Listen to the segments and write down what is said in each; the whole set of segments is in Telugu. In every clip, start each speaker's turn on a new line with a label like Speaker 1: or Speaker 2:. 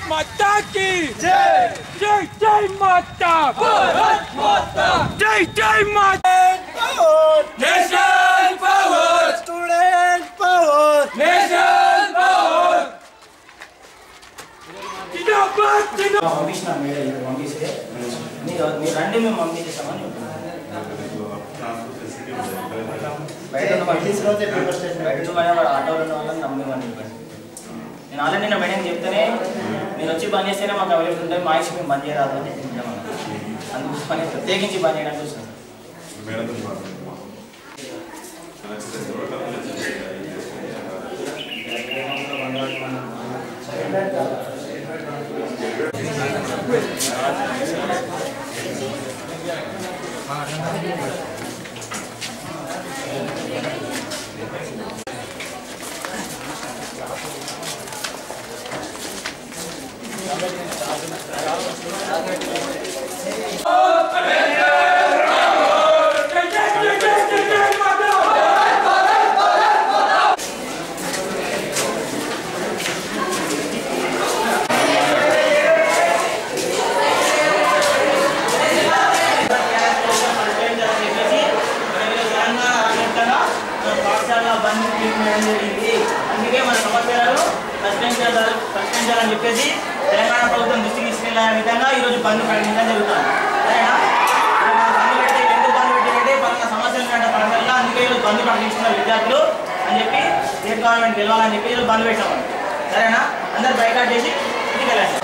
Speaker 1: माता की जय जय जय माता भारत माता जय जय माता national power
Speaker 2: student power
Speaker 1: national power जिंदाबाद जिंदाबाद
Speaker 3: పంపించిన మేడం ఇక్కడ పంపిస్తే మీరు మీరు రండి మేము పంపించేస్తామని చెప్తున్నాను. బయట ఉన్న వాళ్ళు
Speaker 2: తీసుకురాతే పేపర్ స్టేషన్
Speaker 3: బయట ఉన్న వాళ్ళు వాడు ఆటోలో ఉన్న వాళ్ళని నమ్మేమని చెప్పండి నేను ఆల్రెడీ నిన్న మేడం చెప్తేనే మీరు వచ్చి బంద్ చేస్తేనే మాకు అవైలబుల్ ఉంటుంది మా ఇష్టం మేము బంద్ చేయరాదు అని చెప్పింటాం అందుకు పని ప్రత్యేకించి బంద్ చేయడానికి వచ్చినాం సార్
Speaker 1: जय जय जय जय जय जय माता
Speaker 3: పాఠశాల బంద్ చేయడం జరిగింది అందుకే మన సమస్యలను పరిష్కరించాలి పరిష్కరించాలని చెప్పేసి తెలంగాణ ప్రభుత్వం దృష్టికి తీసుకెళ్లే విధంగా ఈరోజు బంద్ ప్రకటించడం జరుగుతుంది సరేనా ఇప్పుడు మనం బంద్ పెడితే ఎందుకు బంద్ పెట్టారంటే పలానా సమస్యలు ఉన్నాయంట పడవల్ల అందుకే ఈరోజు బంద్ ప్రకటిస్తున్నారు విద్యార్థులు అని చెప్పి స్టేట్ గవర్నమెంట్ గెలవాలని చెప్పి ఈరోజు బంద్ పెట్టాము సరేనా అందరు బైకాట్ చేసి ఇంటికి వెళ్ళండి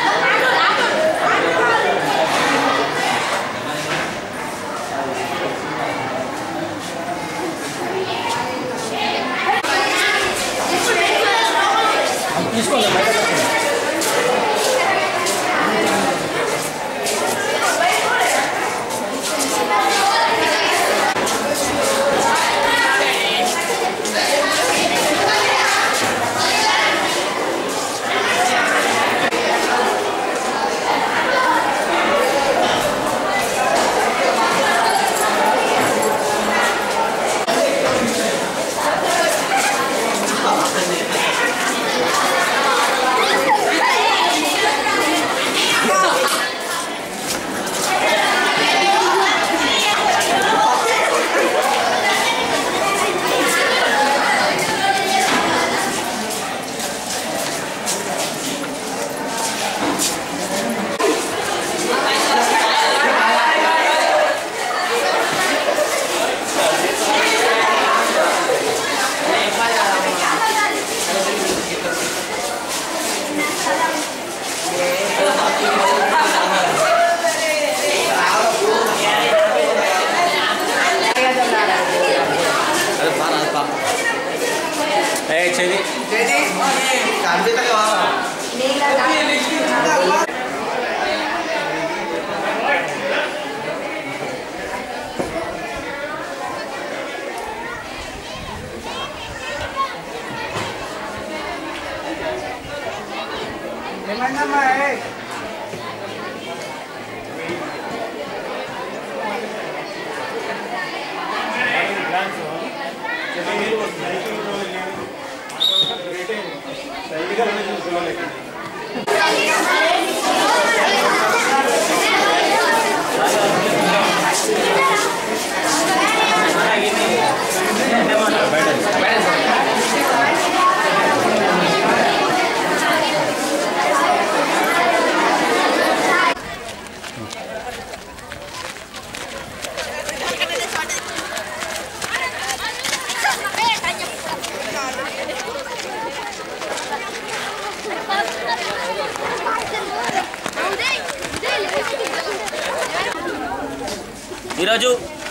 Speaker 3: ఈరోజు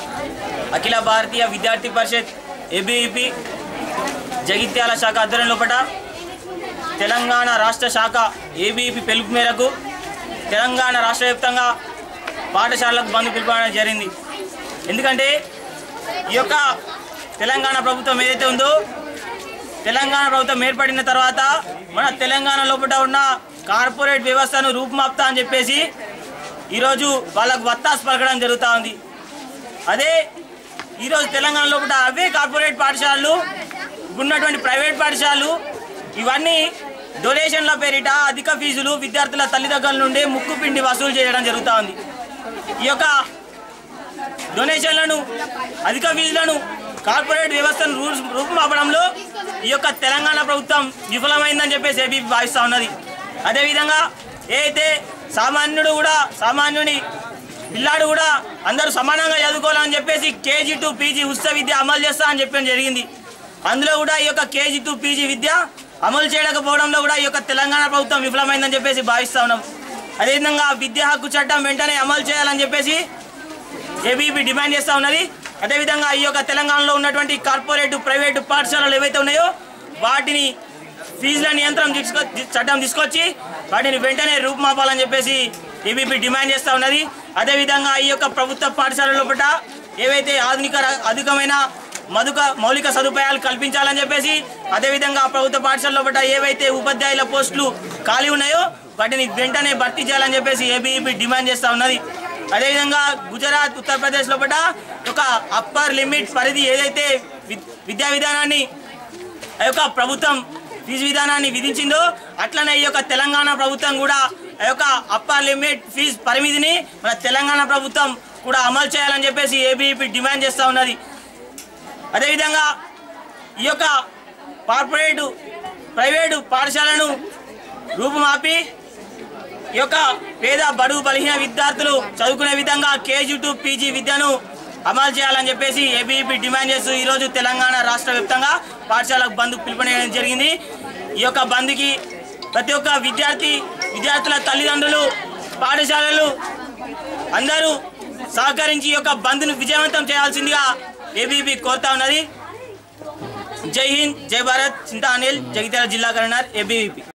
Speaker 3: అఖిల భారతీయ విద్యార్థి పరిషత్ ఏబీఈపీ జగిత్యాల శాఖ ఆధ్వర్యం లోపల తెలంగాణ రాష్ట్ర శాఖ ఏబీఈపీ పిలుపు మేరకు తెలంగాణ రాష్ట్ర వ్యాప్తంగా పాఠశాలలకు బంద్ పిలుపడం జరిగింది ఎందుకంటే ఈ యొక్క తెలంగాణ ప్రభుత్వం ఏదైతే ఉందో తెలంగాణ ప్రభుత్వం ఏర్పడిన తర్వాత మన తెలంగాణ లోపల ఉన్న కార్పొరేట్ వ్యవస్థను రూపుమాపుతా అని చెప్పేసి ఈరోజు వాళ్ళకు వత్తాసు పలకడం జరుగుతూ ఉంది అదే ఈరోజు తెలంగాణ లోపల అవే కార్పొరేట్ పాఠశాలలు ఉన్నటువంటి ప్రైవేట్ పాఠశాలలు ఇవన్నీ డొనేషన్ల పేరిట అధిక ఫీజులు విద్యార్థుల తల్లిదండ్రుల నుండి ముక్కు పిండి వసూలు చేయడం జరుగుతూ ఉంది ఈ యొక్క డొనేషన్లను అధిక ఫీజులను కార్పొరేట్ వ్యవస్థను రూల్స్ రూపుమాపడంలో ఈ యొక్క తెలంగాణ ప్రభుత్వం విఫలమైందని చెప్పేసి ఏబీ భావిస్తూ ఉన్నది అదేవిధంగా ఏదైతే సామాన్యుడు కూడా సామాన్యుని పిల్లాడు కూడా అందరూ సమానంగా చదువుకోవాలని చెప్పేసి కేజీ టు పీజీ ఉచిత విద్య అమలు చేస్తా అని చెప్పడం జరిగింది అందులో కూడా ఈ యొక్క కేజీ టు పీజీ విద్య అమలు చేయకపోవడంలో కూడా ఈ యొక్క తెలంగాణ ప్రభుత్వం విఫలమైందని చెప్పేసి భావిస్తా ఉన్నాం అదేవిధంగా విద్యా హక్కు చట్టం వెంటనే అమలు చేయాలని చెప్పేసి ఏబీపీ డిమాండ్ చేస్తూ ఉన్నది అదేవిధంగా ఈ యొక్క తెలంగాణలో ఉన్నటువంటి కార్పొరేట్ ప్రైవేటు పాఠశాలలు ఏవైతే ఉన్నాయో వాటిని ఫీజుల నియంత్రణ తీసుకొ చట్టం తీసుకొచ్చి వాటిని వెంటనే రూపుమాపాలని చెప్పేసి ఏబీపీ డిమాండ్ చేస్తూ ఉన్నది అదేవిధంగా ఈ యొక్క ప్రభుత్వ పాఠశాల లోపల ఏవైతే ఆధునిక ర- అధికమైన మధుక మౌలిక సదుపాయాలు కల్పించాలని చెప్పేసి అదేవిధంగా ప్రభుత్వ పాఠశాల లోపల ఏవైతే ఉపాధ్యాయుల పోస్టులు ఖాళీ ఉన్నాయో వాటిని వెంటనే భర్తీ చేయాలని చెప్పేసి ఏబీఈపీ డిమాండ్ చేస్తూ ఉన్నది అదేవిధంగా గుజరాత్ ఉత్తరప్రదేశ్ లోపల ఒక అప్పర్ లిమిట్ పరిధి ఏదైతే విద్- విద్యా విధానాన్ని ఆ యొక్క ప్రభుత్వం ఫీజు విధానాన్ని విధించిందో అట్లనే ఈ యొక్క తెలంగాణ ప్రభుత్వం కూడా ఆ యొక్క అప్పర్ లిమిట్ ఫీజు పరిమితిని మన తెలంగాణ ప్రభుత్వం కూడా అమలు చేయాలని చెప్పేసి ఏబీఈపీ డిమాండ్ చేస్తూ ఉన్నది అదేవిధంగా ఈ యొక్క కార్పొరేటు ప్రైవేటు పాఠశాలను రూపుమాపి ఈ యొక్క పేద బడుగు బలహీన విద్యార్థులు చదువుకునే విధంగా కేజీ టు పీజీ విద్యను అమలు చేయాలని చెప్పేసి ఏబీఈపీ డిమాండ్ చేస్తూ ఈరోజు తెలంగాణ రాష్ట్ర వ్యాప్తంగా పాఠశాలకు బంద్ పిలుపునేయడం జరిగింది ఈ యొక్క బంద్కి ప్రతి ఒక్క విద్యార్థి విద్యార్థుల తల్లిదండ్రులు పాఠశాలలు అందరూ సహకరించి ఈ యొక్క బంద్ను విజయవంతం చేయాల్సిందిగా ఏబీపీ కోరుతా ఉన్నది జై హింద్ జై భారత్ చింతా అనిల్ జగిత్యాల జిల్లా కన్వీనర్ ఏబీవీపీ